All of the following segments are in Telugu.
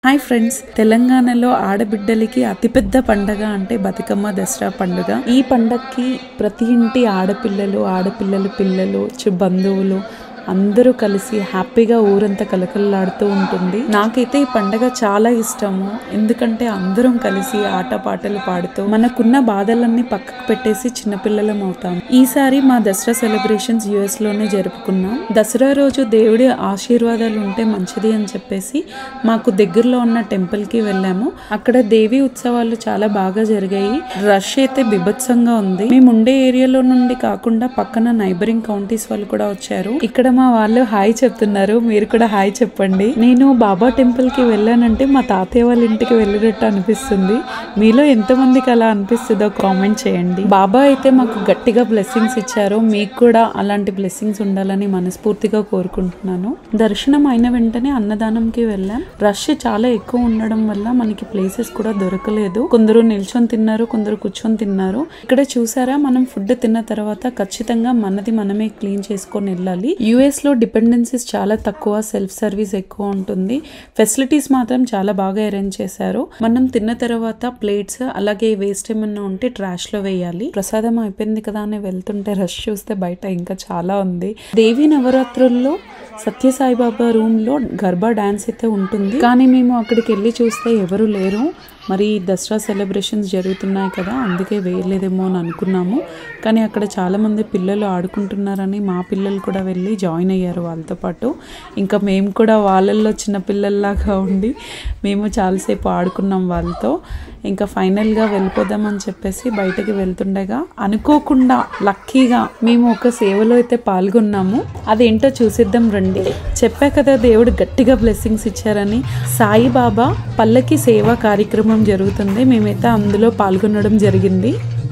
హాయ్ ఫ్రెండ్స్ తెలంగాణలో ఆడబిడ్డలకి అతిపెద్ద పండగ అంటే బతుకమ్మ దసరా పండుగ ఈ పండగకి ప్రతి ఇంటి ఆడపిల్లలు ఆడపిల్లల పిల్లలు చి బంధువులు అందరూ కలిసి హ్యాపీగా ఊరంతా కలకలలాడుతూ ఉంటుంది నాకైతే ఈ పండగ చాలా ఇష్టము ఎందుకంటే అందరం కలిసి ఆట పాటలు పాడుతూ మనకున్న బాధలన్నీ పక్కకు పెట్టేసి చిన్నపిల్లలం అవుతాం ఈసారి మా దసరా సెలబ్రేషన్స్ యుఎస్ లోనే జరుపుకున్నాం దసరా రోజు దేవుడి ఆశీర్వాదాలు ఉంటే మంచిది అని చెప్పేసి మాకు దగ్గరలో ఉన్న టెంపుల్ కి వెళ్ళాము అక్కడ దేవి ఉత్సవాలు చాలా బాగా జరిగాయి రష్ అయితే బిభత్సంగా ఉంది మేము ఉండే ఏరియాలో నుండి కాకుండా పక్కన నైబరింగ్ కౌంటీస్ వాళ్ళు కూడా వచ్చారు ఇక్కడ మా వాళ్ళు హాయ్ చెప్తున్నారు మీరు కూడా హాయ్ చెప్పండి నేను బాబా టెంపుల్ కి వెళ్ళానంటే మా తాతయ్య వాళ్ళ ఇంటికి వెళ్ళినట్టు అనిపిస్తుంది మీలో ఎంతమందికి అలా అనిపిస్తుందో కామెంట్ చేయండి బాబా అయితే మాకు గట్టిగా బ్లెస్సింగ్స్ ఇచ్చారు మీకు కూడా అలాంటి బ్లెస్సింగ్స్ ఉండాలని మనస్ఫూర్తిగా కోరుకుంటున్నాను దర్శనం అయిన వెంటనే అన్నదానంకి వెళ్ళాం రష్ చాలా ఎక్కువ ఉండడం వల్ల మనకి ప్లేసెస్ కూడా దొరకలేదు కొందరు నిల్చొని తిన్నారు కొందరు కూర్చొని తిన్నారు ఇక్కడ చూసారా మనం ఫుడ్ తిన్న తర్వాత ఖచ్చితంగా మనది మనమే క్లీన్ చేసుకొని వెళ్ళాలి యుఎస్ లో డిపెండెన్సీస్ చాలా తక్కువ సెల్ఫ్ సర్వీస్ ఎక్కువ ఉంటుంది ఫెసిలిటీస్ మాత్రం చాలా బాగా అరేంజ్ చేశారు మనం తిన్న తర్వాత ప్లేట్స్ అలాగే వేస్ట్ ఏమన్నా ఉంటే ట్రాష్ లో వేయాలి ప్రసాదం అయిపోయింది కదా అని వెళ్తుంటే రష్ చూస్తే బయట ఇంకా చాలా ఉంది దేవి నవరాత్రుల్లో సత్యసాయిబాబా రూమ్ లో గర్భా డాన్స్ అయితే ఉంటుంది కానీ మేము అక్కడికి వెళ్ళి చూస్తే ఎవరు లేరు మరి దసరా సెలబ్రేషన్స్ జరుగుతున్నాయి కదా అందుకే వేయలేదేమో అని అనుకున్నాము కానీ అక్కడ చాలామంది పిల్లలు ఆడుకుంటున్నారని మా పిల్లలు కూడా వెళ్ళి జాయిన్ అయ్యారు వాళ్ళతో పాటు ఇంకా మేము కూడా వాళ్ళల్లో చిన్న పిల్లల్లాగా ఉండి మేము చాలాసేపు ఆడుకున్నాం వాళ్ళతో ఇంకా ఫైనల్గా వెళ్ళిపోదామని చెప్పేసి బయటకి వెళ్తుండగా అనుకోకుండా లక్కీగా మేము ఒక సేవలో అయితే పాల్గొన్నాము అదేంటో చూసిద్దాం రండి చెప్పా కదా దేవుడు గట్టిగా బ్లెస్సింగ్స్ ఇచ్చారని సాయిబాబా పల్లకి సేవా కార్యక్రమం జరుగుతుంది మేమైతే అందులో పాల్గొనడం జరిగింది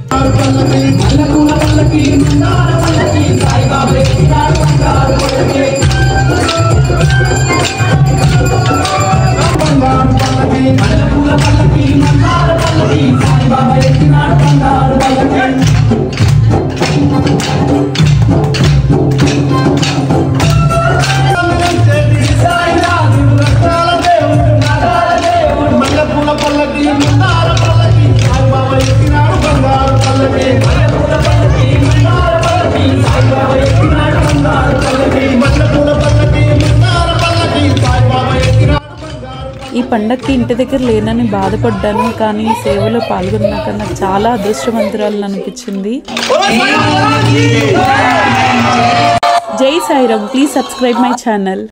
మల్లెపూల పల్లకి మందార పల్లకి సాయిబాబా ఎక్కినాడు బంగారు పల్లకి మల్లెపూల పల్లకి మందార పల్లకి సాయిబాబా ఎక్కినాడు బంగారు పల్లకి మల్లెపూల పల్లకి మందార పల్లకి సాయిబాబా ఎక్కినాడు బంగారు ఈ పండక్కి ఇంటి దగ్గర లేనని బాధపడ్డాను కానీ సేవలో పాల్గొన్నాక నాకు చాలా అదృష్టవంతురాలు అనిపించింది Jai Sairam please subscribe my channel